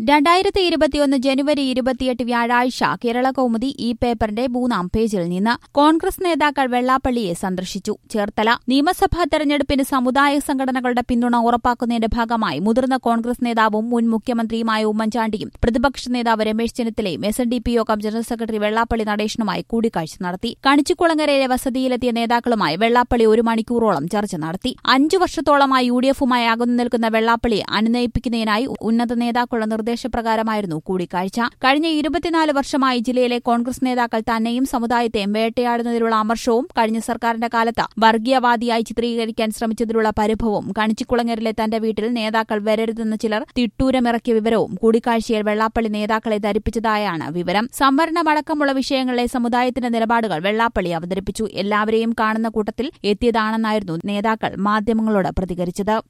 രണ്ടായിരത്തി ഇരുപത്തിയൊന്ന് ജനുവരി ഇരുപത്തിയെട്ട് വ്യാഴാഴ്ച കേരള കൗമുദി ഈ പേപ്പറിന്റെ മൂന്നാം പേജിൽ നിന്ന് കോൺഗ്രസ് നേതാക്കൾ വെള്ളാപ്പള്ളിയെ സന്ദർശിച്ചു ചേർത്തല നിയമസഭാ തെരഞ്ഞെടുപ്പിന് സമുദായ സംഘടനകളുടെ പിന്തുണ ഉറപ്പാക്കുന്നതിന്റെ ഭാഗമായി മുതിർന്ന കോൺഗ്രസ് നേതാവും മുൻ മുഖ്യമന്ത്രിയുമായ ഉമ്മൻചാണ്ടിയും പ്രതിപക്ഷ നേതാവ് രമേശ് ചെന്നിത്തലയും എസ് എൻ ഡി പി യോഗം ജനറൽ സെക്രട്ടറി വെള്ളാപ്പള്ളി നടേശനുമായി കൂടിക്കാഴ്ച നടത്തി കണിച്ചുകുളങ്ങരയിലെ വസതിയിലെത്തിയ നേതാക്കളുമായി വെള്ളാപ്പള്ളി ഒരു മണിക്കൂറോളം ചർച്ച നടത്തി അഞ്ചു വർഷത്തോളമായി യു ഡി എഫുമായി അകന്നു നിൽക്കുന്ന വെള്ളാപ്പള്ളിയെ അനുനയിപ്പിക്കുന്നതിനായി ഉന്നത നേതാക്കളുടെ നിർദ്ദേശപ്രകാരമായിരുന്നു കൂടിക്കാഴ്ച കഴിഞ്ഞ ഇരുപത്തിനാല് വർഷമായി ജില്ലയിലെ കോൺഗ്രസ് നേതാക്കൾ തന്നെയും സമുദായത്തെയും വേട്ടയാടുന്നതിലുള്ള അമർഷവും കഴിഞ്ഞ സർക്കാരിന്റെ കാലത്ത് വർഗീയവാദിയായി ചിത്രീകരിക്കാൻ ശ്രമിച്ചതിലുള്ള പരിഭവവും കണിച്ചിക്കുളങ്ങരിലെ തന്റെ വീട്ടിൽ നേതാക്കൾ വരരുതെന്ന് ചിലർ തിട്ടൂരമിറക്കിയ വിവരവും കൂടിക്കാഴ്ചയിൽ വെള്ളാപ്പള്ളി നേതാക്കളെ ധരിപ്പിച്ചതായാണ് വിവരം സംവരണമടക്കമുള്ള വിഷയങ്ങളിലെ സമുദായത്തിന്റെ നിലപാടുകൾ വെള്ളാപ്പള്ളി അവതരിപ്പിച്ചു എല്ലാവരെയും കാണുന്ന കൂട്ടത്തിൽ എത്തിയതാണെന്നായിരുന്നു നേതാക്കൾ മാധ്യമങ്ങളോട് പ്രതികരിച്ചത്